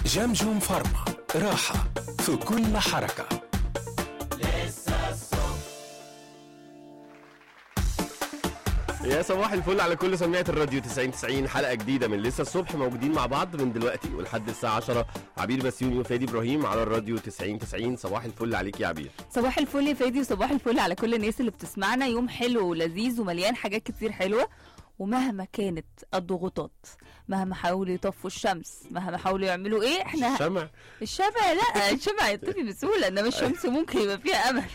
جمجم فارما راحة في كل حركة يا صباح الفل على كل سميعة الراديو 90 90 حلقة جديدة من لسه الصبح موجودين مع بعض من دلوقتي ولحد الساعة 10 عبير بسيوني وفادي إبراهيم على الراديو 90 90 صباح الفل عليك يا عبير صباح الفل يا فادي وصباح الفل على كل الناس اللي بتسمعنا يوم حلو ولذيذ ومليان حاجات كتير حلوة ومهما كانت الضغوطات مهما حاولوا يطفوا الشمس مهما حاولوا يعملوا ايه احنا الشمع الشمع لا الشمع يطفي بسهولة انما الشمس ممكن يبقى فيها امل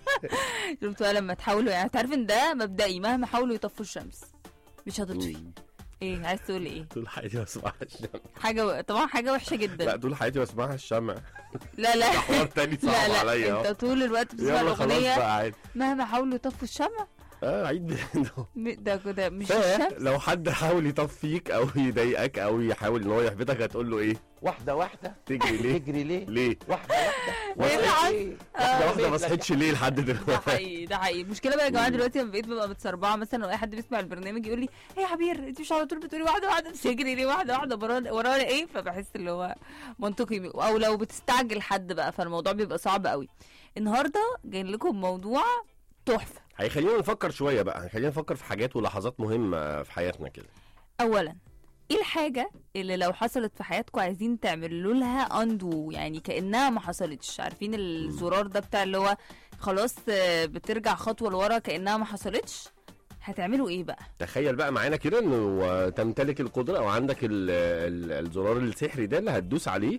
شفت بقى لما تحاولوا يعني تعرف ان ده مبدئي مهما حاولوا يطفوا الشمس مش هتطفي ايه عايز تقول ايه طول حياتي بسمعها الشمع حاجة طبعا حاجة وحشة جدا لا طول حياتي بسمعها الشمع لا لا حوار تاني صعب لا لا عليا انت أهو. طول الوقت بتسمع يلا خلاص الاغنية بقى عادي مهما حاولوا يطفوا الشمع اه عيد بيده م- ده ده مش الشمس لو حد حاول يطفيك او يضايقك او يحاول ان هو يحبطك هتقول له ايه واحدة واحدة تجري ليه تجري ليه؟ ليه واحدة واحدة إيه اللي واحدة حصل؟ إيه؟ واحده واحده ما بيت لك. صحيتش ليه لحد ده دلوقتي حقيقي ده حقيقي المشكله بقى يا جماعه دلوقتي لما بقيت ببقى متسربعه مثلا واي حد بيسمع البرنامج يقول لي ايه يا عبير انت مش على طول بتقولي واحده واحده بتجري ليه واحده واحده ورانا ورانا ايه فبحس اللي هو منطقي او لو بتستعجل حد بقى فالموضوع بيبقى صعب قوي النهارده جايين لكم موضوع تحفه هيخلينا نفكر شويه بقى هيخلينا نفكر في حاجات ولحظات مهمه في حياتنا كده اولا ايه الحاجة اللي لو حصلت في حياتكم عايزين تعملوا لها اندو يعني كأنها ما حصلتش عارفين الزرار ده بتاع اللي هو خلاص آه، بترجع خطوة لورا كأنها ما حصلتش هتعملوا ايه بقى تخيل بقى معانا كده انه تمتلك القدره او عندك ال ال الزرار السحري ده اللي هتدوس عليه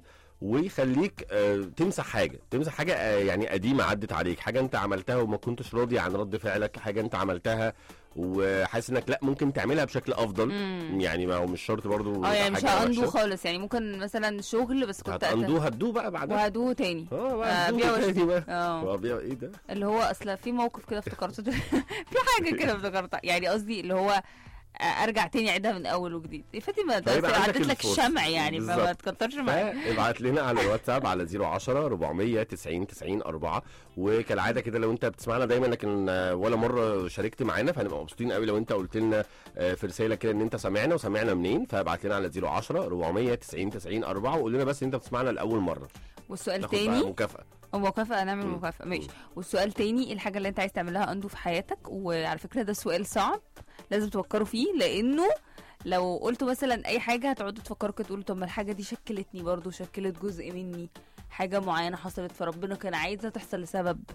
ويخليك آه، تمسح حاجه تمسح حاجه آه، يعني قديمه عدت عليك حاجه انت عملتها وما كنتش راضي عن رد فعلك حاجه انت عملتها وحاسس انك لا ممكن تعملها بشكل افضل مم. يعني ما هو مش شرط برضو اه يعني مش حاجة هاندو وحشة. خالص يعني ممكن مثلا شغل بس كنت هتأندو هتدو بقى بعدها وهدوه تاني اه آه، بقى هتدو بيع تاني بقى اه هو بيع ايه ده اللي هو اصل في موقف كده افتكرته ده- في حاجه كده افتكرتها يعني قصدي اللي هو آه، ارجع تاني اعيدها من اول وجديد يا فاتي ما طيب ده عندك عدت لك الفرصة. الشمع يعني فما بالظبط. تكترش معايا فابعت لنا على الواتساب على 010 400 90 90 4 وكالعاده كده لو انت بتسمعنا دايما لكن آه، ولا مره شاركت معانا فهنبقى مبسوطين قوي لو انت قلت لنا آه، في رساله كده ان انت سامعنا وسامعنا منين فابعت لنا على 010 400 90 90 4 وقول لنا بس انت بتسمعنا لاول مره والسؤال تاخد بقى تاني مكافاه مكافأة نعمل مم. مكافأة ماشي مم. والسؤال تاني ايه الحاجة اللي انت عايز تعملها اندو في حياتك وعلى فكرة ده سؤال صعب لازم تفكروا فيه لانه لو قلتوا مثلا اي حاجة هتقعدوا تفكروا كده تقولوا طب ما الحاجة دي شكلتني برضو شكلت جزء مني حاجة معينة حصلت فربنا كان عايزها تحصل لسبب